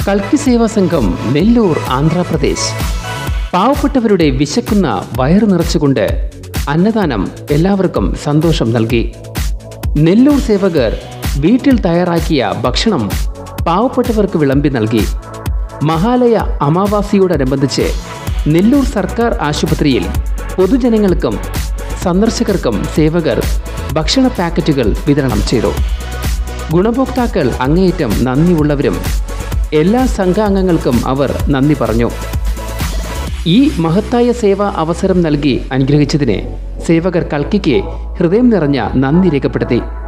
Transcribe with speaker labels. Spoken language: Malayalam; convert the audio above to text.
Speaker 1: കൽക്കി സേവാ സംഘം നെല്ലൂർ ആന്ധ്രാപ്രദേശ് പാവപ്പെട്ടവരുടെ വിശക്കുന്ന വയറു നിറച്ചുകൊണ്ട് അന്നദാനം എല്ലാവർക്കും സന്തോഷം നൽകി നെല്ലൂർ സേവകർ വീട്ടിൽ തയ്യാറാക്കിയ ഭക്ഷണം പാവപ്പെട്ടവർക്ക് വിളമ്പി നൽകി മഹാലയ അമാവാസിയോടനുബന്ധിച്ച് നെല്ലൂർ സർക്കാർ ആശുപത്രിയിൽ പൊതുജനങ്ങൾക്കും സന്ദർശകർക്കും സേവകർ ഭക്ഷണ പാക്കറ്റുകൾ വിതരണം ചെയ്തു ഗുണഭോക്താക്കൾ അങ്ങേയറ്റം നന്ദിയുള്ളവരും എല്ലാ സംഘാംഗങ്ങൾക്കും അവർ നന്ദി പറഞ്ഞു ഈ മഹത്തായ സേവാ അവസരം നൽകി അനുഗ്രഹിച്ചതിന് സേവകർ കൽക്കിക്ക് ഹൃദയം നിറഞ്ഞ നന്ദി രേഖപ്പെടുത്തി